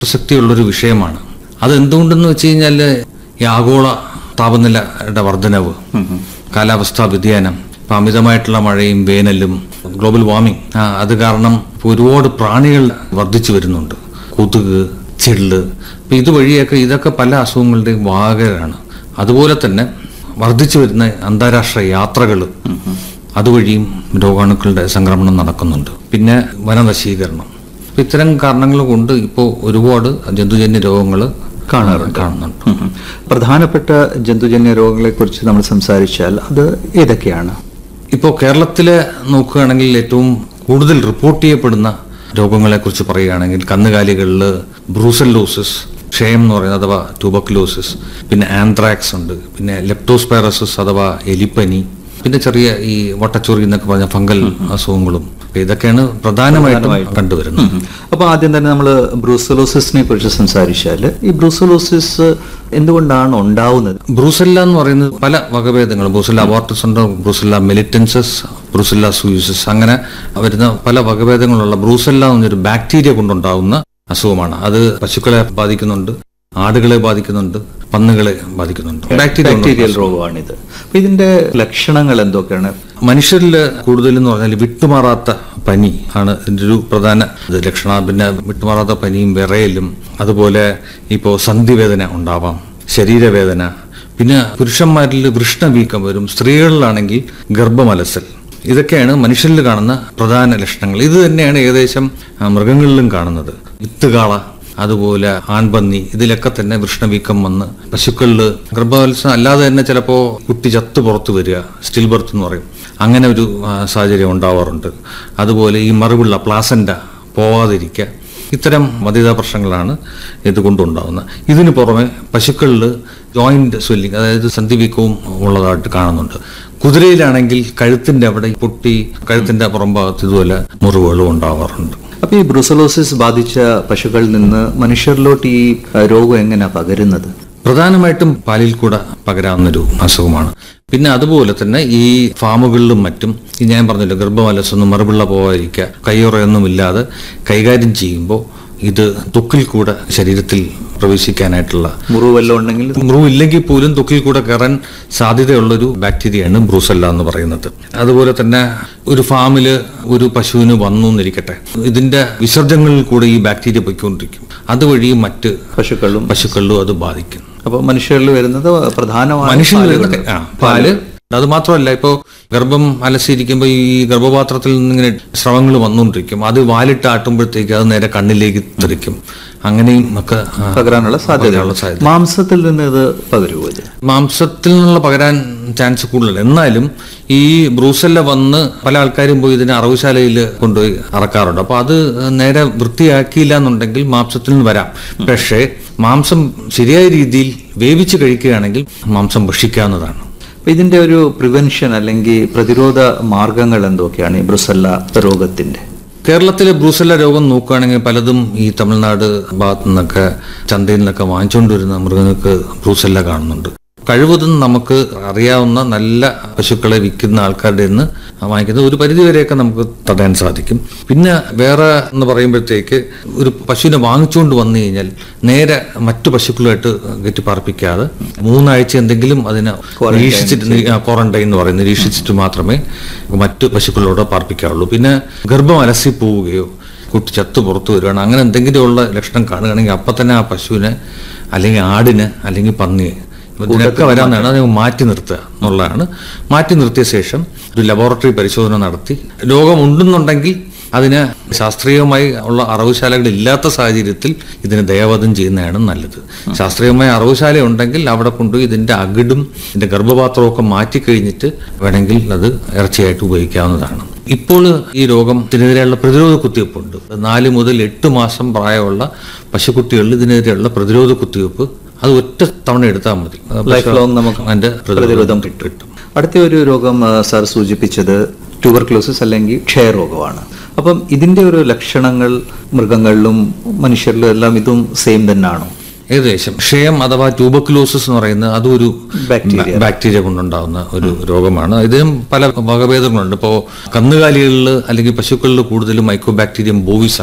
പ്രസക്തിയുള്ളൊരു വിഷയമാണ് അതെന്തുകൊണ്ടെന്ന് വെച്ച് കഴിഞ്ഞാൽ ഈ ആഗോള താപനിലയുടെ വർധനവ് കാലാവസ്ഥാ വ്യതിയാനം ഇപ്പം അമിതമായിട്ടുള്ള മഴയും വേനലും ഗ്ലോബൽ വാർമിംഗ് ആ, അത് കാരണം ഇപ്പൊ ഒരുപാട് പ്രാണികൾ വർദ്ധിച്ചു വരുന്നുണ്ട് കൊതുക് ചെള്ള് അപ്പം ഇതുവഴിയൊക്കെ ഇതൊക്കെ പല അസുഖങ്ങളുടെയും വാഹകരാണ് അതുപോലെ തന്നെ വർദ്ധിച്ചു വരുന്ന അന്താരാഷ്ട്ര യാത്രകൾ അതുവഴിയും രോഗാണുക്കളുടെ സംക്രമണം നടക്കുന്നുണ്ട് പിന്നെ വനനശീകരണം അപ്പൊ ഇത്തരം കാരണങ്ങൾ കൊണ്ട് ഇപ്പോൾ ഒരുപാട് ജന്തുജന്യ രോഗങ്ങൾ കാണാറുണ്ട്. കാണുന്നുണ്ട് ഉം. പ്രധാനപ്പെട്ട ജന്തുജന്യ രോഗങ്ങളെക്കുറിച്ച് നമ്മൾ സംസാരിച്ചാൽ അത് ഏതൊക്കെയാണ് ഇപ്പോൾ കേരളത്തിലെ നോക്കുകയാണെങ്കിൽ ഏറ്റവും കൂടുതൽ റിപ്പോർട്ട് ചെയ്യപ്പെടുന്ന രോഗങ്ങളെക്കുറിച്ച് പറയുകയാണെങ്കിൽ കന്നുകാലികളിൽ ബ്രൂസല്ലോസിസ് ക്ഷയം എന്ന് പറയുന്നത് അഥവാ ട്യൂബക്ലോസിസ് പിന്നെ ആന്ത്രാക്സ് ഉണ്ട് പിന്നെ ലെപ്റ്റോസ്പൈറസിസ് അഥവാ എലിപ്പനി പിന്നെ ചെറിയ ഈ വട്ടച്ചൊറി എന്നൊക്കെ പറഞ്ഞ ഫംഗൽ അസുഖങ്ങളും അപ്പൊ ഇതൊക്കെയാണ് പ്രധാനമായിട്ടും കണ്ടുവരുന്നത് ഉം. അപ്പൊ ആദ്യം തന്നെ നമ്മൾ ബ്രൂസലോസിസിനെ കുറിച്ച് സംസാരിച്ചാൽ ഈ ബ്രൂസലോസിസ് എന്തുകൊണ്ടാണ് ഉണ്ടാവുന്നത് ബ്രൂസെല്ല എന്ന് പറയുന്നത് പല വകഭേദങ്ങൾ ബ്രൂസെല്ല അബോർട്ടസ് ഉണ്ട് ബ്രൂസെല്ല മെലിറ്റൻസസ് ബ്രൂസെല്ല സൂയിസസ് അങ്ങനെ വരുന്ന പല വകഭേദങ്ങളുള്ള ബ്രൂസെല്ല എന്നൊരു ബാക്ടീരിയ കൊണ്ടുണ്ടാവുന്ന അസുഖമാണ് അത് പശുക്കളെ ബാധിക്കുന്നുണ്ട് ആടുകളെ ബാധിക്കുന്നുണ്ട് പന്നുകളെ ബാധിക്കുന്നുണ്ട് ബാക്ടീരിയ ബാക്ടീരിയൽ രോഗമാണിത് അപ്പൊ ഇതിന്റെ ലക്ഷണങ്ങൾ എന്തൊക്കെയാണ് മനുഷ്യരിൽ കൂടുതൽ എന്ന് പറഞ്ഞാൽ വിട്ടുമാറാത്ത പനി ആണ് ഇതിന്റെ ഒരു പ്രധാന ഇത് ലക്ഷണം പിന്നെ വിട്ടുമാറാത്ത പനിയും വിറയലും അതുപോലെ ഇപ്പോൾ സന്ധിവേദന ഉണ്ടാവാം ശരീരവേദന പിന്നെ പുരുഷന്മാരിൽ വൃഷ്ണവീക്കം വരും സ്ത്രീകളിലാണെങ്കിൽ ഗർഭമലസൽ ഇതൊക്കെയാണ് മനുഷ്യരിൽ കാണുന്ന പ്രധാന ലക്ഷണങ്ങൾ ഇത് തന്നെയാണ് ഏകദേശം ആ, മൃഗങ്ങളിലും കാണുന്നത് വിത്തുകാള അതുപോലെ ആൺപന്നി ഇതിലൊക്കെ തന്നെ വൃഷ്ണവീക്കം വന്ന് പശുക്കളിൽ ഗർഭവത്സം അല്ലാതെ തന്നെ ചിലപ്പോൾ കുട്ടി ചത്ത് പുറത്ത് വരിക സ്റ്റിൽ ബർത്ത് എന്ന് പറയും അങ്ങനെ ഒരു ആ, സാഹചര്യം ഉണ്ടാവാറുണ്ട് അതുപോലെ ഈ മറുപിള്ള പ്ലാസൻ്റ പോവാതിരിക്കുക ഇത്തരം വധിതാ പ്രശ്നങ്ങളാണ് ഇതുകൊണ്ടുണ്ടാകുന്നത് ഇതിന് പുറമെ പശുക്കളിൽ ജോയിന്റ് സ്വെല്ലിങ് അതായത് സന്ധിവീക്കവും ഉള്ളതായിട്ട് കാണുന്നുണ്ട് കുതിരയിലാണെങ്കിൽ കഴുത്തിന്റെ അവിടെ പൊട്ടി കഴുത്തിന്റെ പുറംഭാഗത്ത് ഇതുപോലെ മുറിവുകളും ഉണ്ടാവാറുണ്ട് അപ്പൊ ഈ ബ്രൂസലോസിസ് ബാധിച്ച പശുക്കളിൽ നിന്ന് മനുഷ്യരിലോട്ട് ഈ അഹ്, രോഗം എങ്ങനെയാ പകരുന്നത് പ്രധാനമായിട്ടും പാലിൽ കൂടെ പകരാവുന്നൊരു അസുഖമാണ് പിന്നെ അതുപോലെ തന്നെ ഈ ഫാമുകളിലും മറ്റും ഈ ഞാൻ പറഞ്ഞല്ലോ ഗർഭമലസൊന്നും മറുപിള്ള പോകാതിരിക്കുക കയ്യുറയൊന്നും ഇല്ലാതെ കൈകാര്യം ചെയ്യുമ്പോൾ ഇത് തൊക്കിൽ കൂടെ ശരീരത്തിൽ പ്രവേശിക്കാനായിട്ടുള്ള മുറിവ് വല്ലതും ഉണ്ടെങ്കിൽ മുറിവ് ഇല്ലെങ്കിൽ പോലും തൊക്കിൽ കൂടെ കയറാൻ സാധ്യതയുള്ളൊരു ബാക്ടീരിയയാണ് ബ്രൂസല്ല എന്ന് പറയുന്നത് അതുപോലെ തന്നെ ഒരു ഫാമില് ഒരു പശുവിന് വന്നു എന്നിരിക്കട്ടെ ഇതിന്റെ വിസർജനങ്ങളിൽ കൂടെ ഈ ബാക്ടീരിയ പൊയ്ക്കൊണ്ടിരിക്കും അതുവഴി മറ്റ് പശുക്കളിലും പശുക്കളിലും അത് ബാധിക്കും അപ്പൊ മനുഷ്യരിൽ വരുന്നത് പ്രധാനമായും മനുഷ്യന് പാല് വരുന്ന ആ, പാല് അത് മാത്രമല്ല ഇപ്പോൾ ഗർഭം അലസിയിരിക്കുമ്പോൾ ഈ ഗർഭപാത്രത്തിൽ നിന്നിങ്ങനെ സ്രവങ്ങൾ വന്നുകൊണ്ടിരിക്കും അത് വാലിട്ട് ആട്ടുമ്പോഴത്തേക്ക് അത് നേരെ കണ്ണിലേക്ക് തെറിക്കും അങ്ങനെയും ഒക്കെ ആ, പകരാനുള്ള സാധ്യത പകരാനുള്ള സാധ്യത മാംസത്തിൽ നിന്ന് ഇത് പകരുമോ ഇത് മാംസത്തിൽ നിന്നുള്ള പകരാൻ ചാൻസ് കൂടുതൽ എന്നാലും ഈ ബ്രൂസെല്ല വന്ന് പല ആൾക്കാരും പോയി ഇതിനെ അറവുശാലയിൽ കൊണ്ടുപോയി അറക്കാറുണ്ട് അപ്പോൾ അത് നേരെ വൃത്തിയാക്കിയില്ല എന്നുണ്ടെങ്കിൽ മാംസത്തിൽ നിന്ന് വരാം പക്ഷേ മാംസം ശരിയായ രീതിയിൽ വേവിച്ച് കഴിക്കുകയാണെങ്കിൽ മാംസം ഭക്ഷിക്കാവുന്നതാണ് അപ്പൊ ഇതിന്റെ ഒരു പ്രിവെൻഷൻ അല്ലെങ്കിൽ പ്രതിരോധ മാർഗങ്ങൾ എന്തൊക്കെയാണ് ഈ ബ്രുസല്ല രോഗത്തിന്റെ കേരളത്തിലെ ബ്രൂസെല്ല രോഗം നോക്കുകയാണെങ്കിൽ പലതും ഈ തമിഴ്നാട് ഭാഗത്തു നിന്നൊക്കെ ചന്തയിൽ നിന്നൊക്കെ വാങ്ങിച്ചുകൊണ്ട് വരുന്ന മൃഗങ്ങൾക്ക് ബ്രൂസെല്ല കാണുന്നുണ്ട് കഴിവതും നമുക്ക് അറിയാവുന്ന നല്ല പശുക്കളെ വിൽക്കുന്ന ആൾക്കാരുടെ നിന്ന് വാങ്ങിക്കുന്നത് ഒരു പരിധിവരെയൊക്കെ നമുക്ക് തടയാൻ സാധിക്കും പിന്നെ വേറെ എന്ന് പറയുമ്പോഴത്തേക്ക് ഒരു പശുവിനെ വാങ്ങിച്ചുകൊണ്ട് വന്നു കഴിഞ്ഞാൽ നേരെ മറ്റു പശുക്കളുമായിട്ട് കെട്ടി പാർപ്പിക്കാതെ മൂന്നാഴ്ച എന്തെങ്കിലും അതിനെ നിരീക്ഷിച്ചിട്ട് നി- ആ, ക്വാറന്റൈൻ എന്ന് പറയും നിരീക്ഷിച്ചിട്ട് മാത്രമേ മറ്റു പശുക്കളോട് പാർപ്പിക്കാവുള്ളൂ പിന്നെ ഗർഭം അലസി പോവുകയോ കുട്ടി ചത്ത് പുറത്തു വരികയാണ് അങ്ങനെ എന്തെങ്കിലുമുള്ള ലക്ഷണം കാണുകയാണെങ്കിൽ അപ്പം തന്നെ ആ പശുവിനെ അല്ലെങ്കിൽ ആടിന് അല്ലെങ്കിൽ പന്നിയെ ഇതിനൊക്കെ വരാവുന്നതാണ് അത് മാറ്റി നിർത്തുക എന്നുള്ളതാണ് മാറ്റി നിർത്തിയ ശേഷം ഒരു ലബോറട്ടറി പരിശോധന നടത്തി രോഗമുണ്ടെന്നുണ്ടെങ്കിൽ അതിന് ശാസ്ത്രീയമായി ഉള്ള അറവുശാലകൾ ഇല്ലാത്ത സാഹചര്യത്തിൽ ഇതിന് ദയവധം ചെയ്യുന്നതാണ് നല്ലത് ശാസ്ത്രീയമായ അറവുശാല ഉണ്ടെങ്കിൽ അവിടെ കൊണ്ടുപോയി ഇതിന്റെ അകിടും ഇതിന്റെ ഗർഭപാത്രമൊക്കെ മാറ്റി കഴിഞ്ഞിട്ട് വേണമെങ്കിൽ അത് ഇറച്ചിയായിട്ട് ഉപയോഗിക്കാവുന്നതാണ് ഇപ്പോൾ ഈ രോഗത്തിനെതിരെയുള്ള പ്രതിരോധ കുത്തിവയ്പ്പുണ്ട് നാല് മുതൽ എട്ട് മാസം പ്രായമുള്ള പശുക്കുട്ടികളിൽ ഇതിനെതിരെയുള്ള പ്രതിരോധ കുത്തിവയ്പ്പ് അത് ഒറ്റ തവണ എടുത്താൽ മതി ലൈഫ് ലോങ് നമുക്ക് അതിന്റെ പ്രതിരോധം കിട്ടും അടുത്ത ഒരു രോഗം ആ, സാർ സൂചിപ്പിച്ചത് ട്യൂബർക്ലോസിസ് അല്ലെങ്കിൽ ക്ഷയരോഗമാണ് അപ്പം ഇതിന്റെ ഒരു ലക്ഷണങ്ങൾ മൃഗങ്ങളിലും മനുഷ്യരിലും എല്ലാം ഇതും സെയിം തന്നെയാണോ ഏകദേശം ക്ഷയം അഥവാ ട്യൂബക്ലോസിസ് എന്ന് പറയുന്നത് അതും ഒരു ബാക്ടീരിയ. ബാക്ടീരിയ കൊണ്ടുണ്ടാകുന്ന ഒരു രോഗമാണ് ഇതിനും പല വകഭേദങ്ങളുണ്ട് ഇപ്പോൾ കന്നുകാലികളിൽ അല്ലെങ്കിൽ പശുക്കളിൽ കൂടുതലും മൈക്രോ ബാക്ടീരിയം ബോവിസ് ആണ്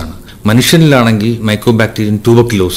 മനുഷ്യനിലാണെങ്കിൽ മൈക്രോബാക്ടീരിയൻ ട്യൂബക്ലോസ്